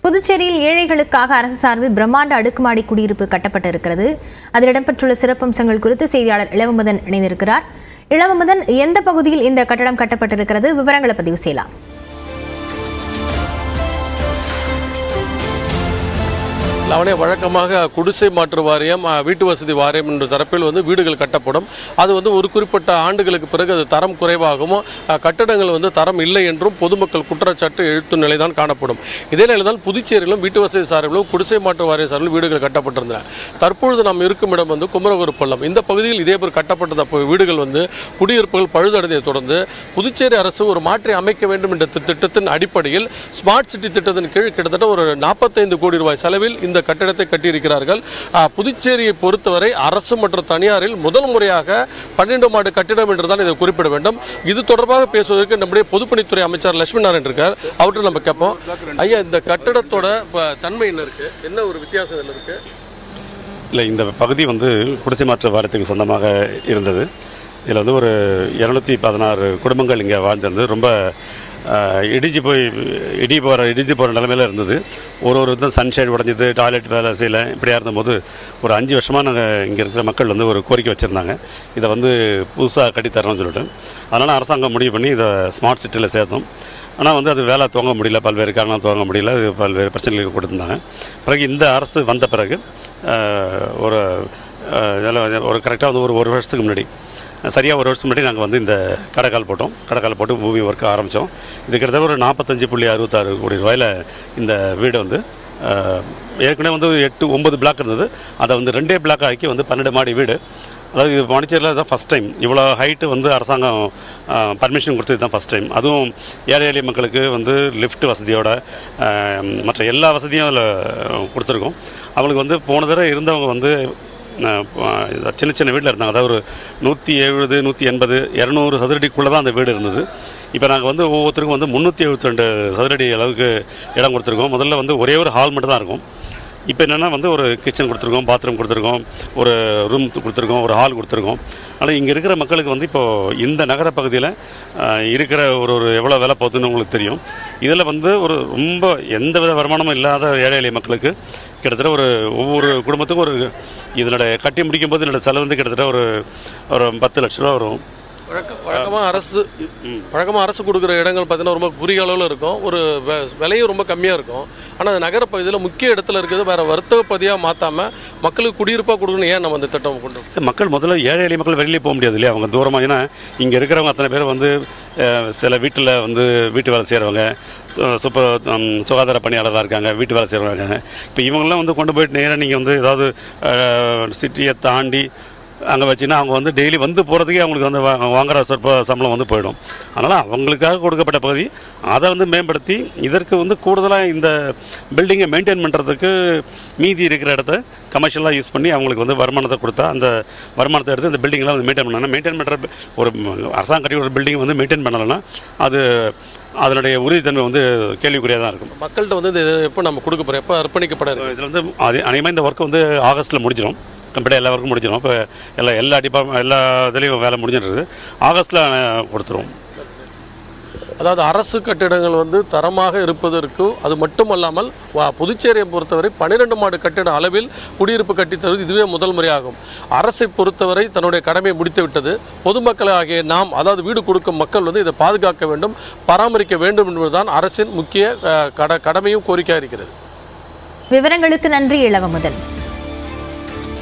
புதுச்சேரியில் ஏழைகளுக்காக அரசு சார்பில் பிரம்மாண்ட அடுக்குமாடி குடியிருப்பு கட்டப்பட்டிருக்கிறது அதில் இடம்பெற்றுள்ள சிறப்பம்சங்கள் குறித்து செய்தியாளர் இளவமதன் இணைந்திருக்கிறார் இளவமதன் எந்த பகுதியில் இந்த கட்டடம் கட்டப்பட்டிருக்கிறது விவரங்களை பதிவு செய்யலாம் அவனே வழக்கமாக குடிசை மாற்று வாரியம் அஹ், வீட்டு வசதி வாரியம் என்ற தரப்பில் வந்து வீடுகள் கட்டப்படும் அது வந்து ஒரு குறிப்பிட்ட ஆண்டுகளுக்கு பிறகு அது தரம் குறைவாகவும் அஹ், கட்டடங்கள் வந்து தரம் இல்லை என்றும் பொதுமக்கள் குற்றச்சாட்டு எழுத்தும் நிலைதான் காணப்படும் இதே நிலைதான் புதுச்சேரியிலும் வீட்டு வசதி சார்பிலும் குடிசை மாற்று வாரிய சார்பிலும் வீடுகள் கட்டப்பட்டிருந்தன தற்பொழுது நாம் இருக்கும் இடம் வந்து குமரகுரு பள்ளம் இந்த பகுதியில் இதே போல் கட்டப்பட்ட அப்போ வீடுகள் வந்து குடியிருப்புகள் பழுதடைந்ததை தொடர்ந்து புதுச்சேரி அரசு ஒரு மாற்றி அமைக்க வேண்டும் என்ற தி- திட்டத்தின் அடிப்படையில் ஸ்மார்ட் சிட்டி திட்டத்தின் கீழ் கிட்டத்தட்ட ஒரு நாற்பத்தைந்து கோடி ரூபாய் செலவில் இந்த கட்டிடத்தை கட்டியிருக்கிறார்கள் ஆ, புதுச்சேரியை பொறுத்தவரை அரசு மற்றும் தனியாரில் முதல் முறையாக பன்னெண்டு மாடு கட்டிடம் என்றுதான் இதை குறிப்பிட வேண்டும் இது தொடர்பாக பேசுவதற்கு நம்முடைய பொதுப்பணித்துறை அமைச்சர் லட்சுமி நாராயணன் இருக்கார் அவர்கிட்ட நம்ம கேட்போம் ஐயா இந்த கட்டிடத்தோட ப- தன்மை என்ன இருக்கு என்ன ஒரு வித்தியாசம் இதில் இருக்கு இல்லை இந்த பகுதி வந்து குடிசை மாற்று வாரியத்துக்கு சொந்தமாக இருந்தது இதில் வந்து ஒரு இரநூத்தி பதினாறு குடும்பங்கள் இங்கே வாழ்ந்திருந்து ரொம்ப ஆஹ், இடிஞ்சு போய் இடி போகிற இடிஞ்சு போகிற நிலமையில இருந்தது ஒரு ஒரு இது சன்ஷைட் உடஞ்சிது டாய்லெட் வேலை செய்யல இப்படியா இருந்தபோது ஒரு அஞ்சு வருஷமாக நாங்கள் இங்கே இருக்கிற மக்கள் வந்து ஒரு கோரிக்கை வச்சுருந்தாங்க இதை வந்து புதுசாக கட்டித்தரணும்னு சொல்லிட்டு அதனால் அரசாங்கம் முடிவு பண்ணி இதை ஸ்மார்ட் சிட்டியில் சேர்த்தோம் ஆனால் வந்து அது வேலை துவங்க முடியல பல்வேறு காரணம் துவங்க முடியல அது பல்வேறு பிரச்சனைகளுக்கு கொடுத்துருந்தாங்க பிறகு இந்த அரசு வந்த பிறகு ஆஹ், ஒரு ஆஹ், இதில் ஒரு கரெக்டாக வந்து ஒரு ஒரு வருஷத்துக்கு முன்னாடி சரியாக ஒரு வருஷத்துக்கு முன்னாடி நாங்கள் வந்து இந்த கடைக்கால் போட்டோம் கடைக்கால் போட்டு பூமி ஒர்க் ஆரம்பித்தோம் இது கிட்டத்தட்ட ஒரு நாற்பத்தஞ்சு புள்ளி அறுபத்தாறு கோடி ரூபாயில் இந்த வீடு வந்து ஆஹ், ஏற்கனவே வந்து எட்டு ஒன்பது பிளாக் இருந்தது அதை வந்து ரெண்டே பிளாக் ஆக்கி வந்து பன்னெண்டு மாடி வீடு அதாவது இது பாண்டிச்சேரியில் தான் ஃபஸ்ட் டைம் இவ்வளோ ஹைட்டு வந்து அரசாங்கம் பர்மிஷன் கொடுத்தது தான் ஃபஸ்ட் டைம் அதுவும் ஏழை எளிய மக்களுக்கு வந்து லிஃப்ட் வசதியோட ஆஹ், மற்ற எல்லா வசதியும் அதில் கொடுத்துருக்கோம் அவங்களுக்கு வந்து போன தடவை இருந்தவங்க வந்து ஆஹ், ஆஹ், சின்ன சின்ன வீட்டில் இருந்தாங்க அதாவது ஒரு நூற்றி எழுபது நூற்றி எண்பது இரநூறு சதுரடிக்குள்ளே தான் அந்த வீடு இருந்தது இப்போ நாங்கள் வந்து ஒவ்வொருத்தருக்கும் வந்து முந்நூற்றி எழுபத்தி ரெண்டு சதுரடி அளவுக்கு இடம் கொடுத்துருக்கோம் முதல்ல வந்து ஒரே ஒரு ஹால் மட்டும் தான் இருக்கும் இப்போ என்னென்னா வந்து ஒரு கிச்சன் கொடுத்துருக்கோம் பாத்ரூம் கொடுத்துருக்கோம் ஒரு ரூம் கொடுத்துருக்கோம் ஒரு ஹால் கொடுத்துருக்கோம் ஆனால் இங்கே இருக்கிற மக்களுக்கு வந்து இப்போது இந்த நகர பகுதியில் இருக்கிற ஒரு ஒரு எவ்வளோ விலை போகுதுன்னு உங்களுக்கு தெரியும் இதில் வந்து ஒரு ரொம்ப எந்த வித வருமானமும் இல்லாத ஏழை எளிய மக்களுக்கு கிட்டத்தட்ட ஒரு ஒவ்வொரு குடும்பத்துக்கும் ஒரு இதனோட கட்டி முடிக்கும் போது இதனோட செலவு வந்து கிட்டத்தட்ட ஒரு ஒரு பத்து லட்ச ரூபா வரும் வழக்க வழக்கமாக அரசு வழக்கமாக அரசு கொடுக்குற இடங்கள் பார்த்தீங்கன்னா ரொம்ப குறுகிய அளவில் இருக்கும் ஒரு வெ- விலையும் ரொம்ப கம்மியாக இருக்கும் ஆனால் அந்த நகரப்பகுதியில் முக்கிய இடத்துல இருக்கிறது வேறு வர்த்தக பகுதியாக மாற்றாமல் மக்களுக்கு குடியிருப்பாக கொடுக்கணும் ஏன் நம்ம இந்த திட்டம் கொண்டு வந்தோம்? மக்கள் முதல்ல ஏழை எளிய மக்கள் வெளியே போக முடியாது இல்லையா அவங்க தூரமாக ஏன்னா இங்கே இருக்கிறவங்க அத்தனை பேர் வந்து அஹ், சில வீட்டில் வந்து வீட்டு வேலை செய்கிறவங்க சுப்ப ஹம், சுகாதார பணியாளராக இருக்காங்க வீட்டு வேலை செய்கிறவங்க இருக்காங்க இப்போ இவங்கெல்லாம் வந்து கொண்டு போயிட்டு நேராக நீங்கள் வந்து ஏதாவது சிட்டியை தாண்டி அங்கே வச்சுன்னா அவங்க வந்து டெய்லி வந்து போகிறதுக்கே அவங்களுக்கு வந்து வா- வாங்குற சொற்ப சம்பளம் வந்து போயிடும் அதனால் அவங்களுக்காக கொடுக்கப்பட்ட பகுதி அதை வந்து மேம்படுத்தி இதற்கு வந்து கூடுதலாக இந்த பில்டிங்கை மெயின்டைன் பண்ணுறதுக்கு மீதி இருக்கிற இடத்த கமர்ஷியலாக யூஸ் பண்ணி அவங்களுக்கு வந்து வருமானத்தை கொடுத்தா அந்த வருமானத்தை எடுத்து இந்த பில்டிங்லாம் வந்து மெயின்டைன் பண்ணணும் மெயின்டைன் பண்ணுற ஒரு அரசாங்கம் கட்டி ஒரு பில்டிங் வந்து மெயின்டைன் பண்ணலைன்னா அது அதனுடைய உறுதித்தன்மை வந்து கேள்விக்குறியாக தான் இருக்கும் மக்கள்கிட்ட வந்து இந்த எப்போ நம்ம கொடுக்க போகிறோம் எப்போ அர்ப்பணிக்கப்பட இருக்கு இதில் வந்து அது அநேகமாக இந்த ஒர்க் வந்து ஆகஸ்ட்டில் முடிஞ்சிடும் கம்ப்ளீட்டாக எல்லா ஒர்க்கும் முடிஞ்சிடும் இப்போ எல்லா எல்லா டிபார்ட்மெண்ட் எல்லா இதுலேயும் வேலை முடிஞ்சிடுறது ஆகஸ்ட்டில் கொடுத்துருவோம் அதாவது அரசு கட்டிடங்கள் வந்து தரமாக இருப்பதற்கு அது மட்டுமல்லாமல் வா- புதுச்சேரியை பொறுத்தவரை பன்னிரெண்டு மாடு கட்டிட அளவில் குடியிருப்பு கட்டித் தருவது இதுவே முதல் முறையாகும் அரசை பொறுத்தவரை தன்னுடைய கடமையை முடித்து விட்டது பொதுமக்கள் ஆகிய நாம் அதாவது வீடு கொடுக்கும் மக்கள் வந்து இதை பாதுகாக்க வேண்டும் பராமரிக்க வேண்டும் என்பதுதான் அரசின் முக்கிய அஹ், கட கடமையும் கோரிக்கையாக இருக்கிறது விவரங்களுக்கு நன்றி இளவமுதன்